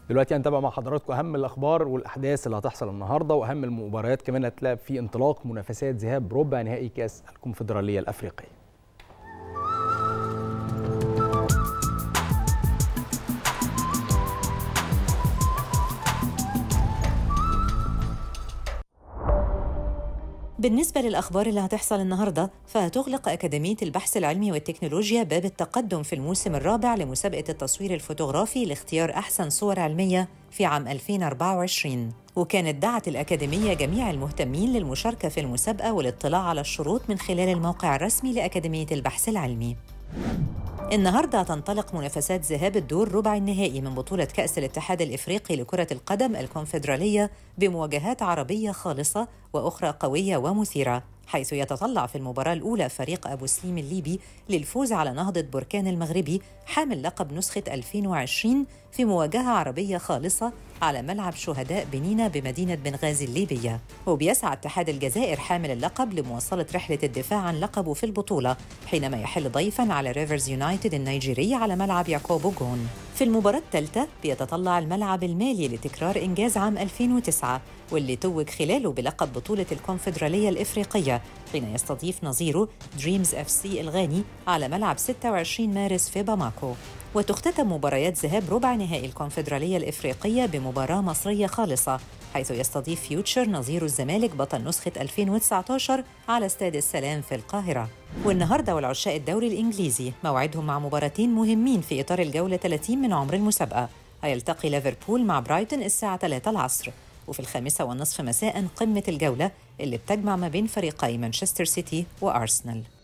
دلوقتي هنتابع مع حضراتكم اهم الاخبار والاحداث اللي هتحصل النهارده واهم المباريات كمان هتلاقي في انطلاق منافسات ذهاب ربع نهائي كاس الكونفدراليه الافريقيه بالنسبة للأخبار اللي هتحصل النهاردة فهتغلق أكاديمية البحث العلمي والتكنولوجيا باب التقدم في الموسم الرابع لمسابقة التصوير الفوتوغرافي لاختيار أحسن صور علمية في عام 2024 وكانت دعت الأكاديمية جميع المهتمين للمشاركة في المسابقة والاطلاع على الشروط من خلال الموقع الرسمي لأكاديمية البحث العلمي النهارده تنطلق منافسات ذهاب الدور ربع النهائي من بطولة كأس الاتحاد الإفريقي لكرة القدم الكونفدرالية بمواجهات عربية خالصة وأخرى قوية ومثيرة حيث يتطلع في المباراة الأولى فريق أبو سليم الليبي للفوز على نهضة بركان المغربي حامل لقب نسخة 2020 في مواجهة عربية خالصة على ملعب شهداء بنينا بمدينة بنغازي الليبية وبيسعى اتحاد الجزائر حامل اللقب لمواصلة رحلة الدفاع عن لقبه في البطولة حينما يحل ضيفاً على ريفرز يونايتد النيجيري على ملعب يعقوب جون في المباراة الثالثة بيتطلع الملعب المالي لتكرار إنجاز عام 2009 واللي توج خلاله بلقب بطولة الكونفدرالية الإفريقية حين يستضيف نظيره دريمز اف سي الغاني على ملعب 26 مارس في باماكو وتختتم مباريات ذهاب ربع نهائي الكونفدرالية الإفريقية بمباراة مصرية خالصة حيث يستضيف فيوتشر نظير الزمالك بطل نسخة 2019 على استاد السلام في القاهرة والنهاردة والعشاء الدوري الإنجليزي موعدهم مع مباراتين مهمين في إطار الجولة 30 من عمر المسابقة هيلتقي ليفربول مع برايتون الساعة 3 العصر وفي الخامسة والنصف مساء قمة الجولة اللي بتجمع ما بين فريقي مانشستر سيتي وأرسنال